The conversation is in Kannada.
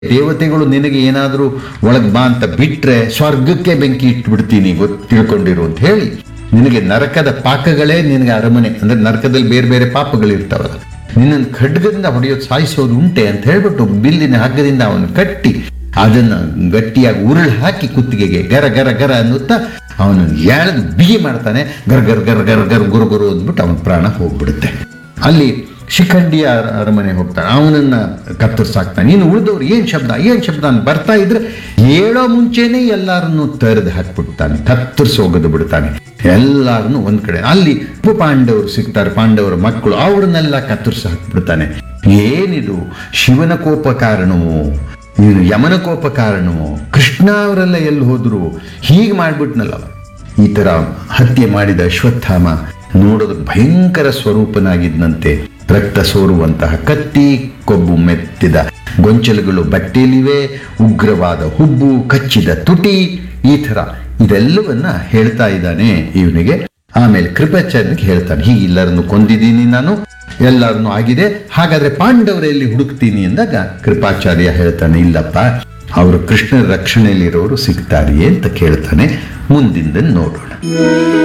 ದೇವತೆಗಳು ನಿನಗೆ ಏನಾದರೂ ಒಳಗ್ ಬಾ ಅಂತ ಬಿಟ್ರೆ ಸ್ವರ್ಗಕ್ಕೆ ಬೆಂಕಿ ಇಟ್ಬಿಡ್ತೀನಿ ಗೊತ್ತು ತಿಳ್ಕೊಂಡಿರು ಅಂತ ಹೇಳಿ ನಿನಗೆ ನರಕದ ಪಾಕಗಳೇ ನಿನಗೆ ಅರಮನೆ ಅಂದ್ರೆ ನರಕದಲ್ಲಿ ಬೇರೆ ಬೇರೆ ಪಾಪಗಳಿರ್ತಾವಲ್ಲ ನಿನ್ನನ್ನು ಖಡ್ಗದಿಂದ ಹೊಡೆಯೋದು ಸಾಯಿಸೋದು ಉಂಟೆ ಅಂತ ಹೇಳ್ಬಿಟ್ಟು ಬಿಲ್ಲಿನ ಹಗ್ಗದಿಂದ ಅವನು ಕಟ್ಟಿ ಅದನ್ನ ಗಟ್ಟಿಯಾಗಿ ಉರುಳು ಹಾಕಿ ಕುತ್ತಿಗೆಗೆ ಗರ ಗರ ಗರ ಅನ್ನುತ್ತಾ ಅವನು ಎಳೆದು ಬಿಗಿ ಮಾಡ್ತಾನೆ ಗರ್ ಗರ್ ಗರ್ ಗರ್ ಗರ್ ಗುರು ಗುರು ಅಂದ್ಬಿಟ್ಟು ಅವನ ಪ್ರಾಣ ಹೋಗ್ಬಿಡುತ್ತೆ ಅಲ್ಲಿ ಶಿಖಂಡಿಯ ಅರ- ಅರಮನೆ ಹೋಗ್ತಾನೆ ಅವನನ್ನ ಕತ್ತರಿಸಾಕ್ತಾನೆ ಇನ್ನು ಉಳಿದವ್ರು ಏನ್ ಶಬ್ದ ಏನ್ ಶಬ್ದ ಅಂತ ಬರ್ತಾ ಇದ್ರೆ ಹೇಳೋ ಮುಂಚೆನೆ ಎಲ್ಲಾರನ್ನು ತೆರೆದು ಹಾಕ್ಬಿಡ್ತಾನೆ ಕತ್ತರಿಸಿ ಹೋಗದು ಬಿಡ್ತಾನೆ ಎಲ್ಲಾರನ್ನು ಒಂದ್ ಕಡೆ ಅಲ್ಲಿ ಉಪ ಪಾಂಡವರು ಸಿಗ್ತಾರೆ ಪಾಂಡವರ ಮಕ್ಕಳು ಅವ್ರನ್ನೆಲ್ಲ ಕತ್ತರಿಸಿ ಹಾಕ್ಬಿಡ್ತಾನೆ ಏನಿದು ಶಿವನ ಕೋಪ ಕಾರಣವೋ ನೀನು ಯಮನ ಕೋಪ ಕಾರಣವೋ ಕೃಷ್ಣ ಅವರೆಲ್ಲ ಎಲ್ಲಿ ಹೋದ್ರು ಹೀಗೆ ಮಾಡ್ಬಿಟ್ನಲ್ಲ ಈ ತರ ಹತ್ಯೆ ಮಾಡಿದ ಅಶ್ವತ್ಥಾಮ ನೋಡೋದಕ್ಕೆ ಭಯಂಕರ ಸ್ವರೂಪನಾಗಿದ್ದಂತೆ ರಕ್ತ ಸೋರುವಂತಹ ಕತ್ತಿ ಕೊಬ್ಬು ಮೆತ್ತಿದ ಗೊಂಚಲುಗಳು ಬಟ್ಟೆಲಿವೆ ಉಗ್ರವಾದ ಹುಬ್ಬು ಕಚ್ಚಿದ ತುಟಿ ಈ ತರ ಇದೆಲ್ಲವನ್ನ ಹೇಳ್ತಾ ಇದ್ದಾನೆ ಇವನಿಗೆ ಆಮೇಲೆ ಕೃಪಾಚಾರ್ಯನಿಗೆ ಹೇಳ್ತಾನೆ ಹೀಗೆ ಎಲ್ಲರನ್ನು ಕೊಂದಿದ್ದೀನಿ ನಾನು ಎಲ್ಲರನ್ನು ಆಗಿದೆ ಹಾಗಾದ್ರೆ ಪಾಂಡವರಲ್ಲಿ ಹುಡುಕ್ತೀನಿ ಅಂದಾಗ ಕೃಪಾಚಾರ್ಯ ಹೇಳ್ತಾನೆ ಇಲ್ಲಪ್ಪ ಅವರು ಕೃಷ್ಣನ ರಕ್ಷಣೆಯಲ್ಲಿರೋರು ಸಿಗ್ತಾರಿಯೇ ಅಂತ ಕೇಳ್ತಾನೆ ಮುಂದಿಂದ ನೋಡೋಣ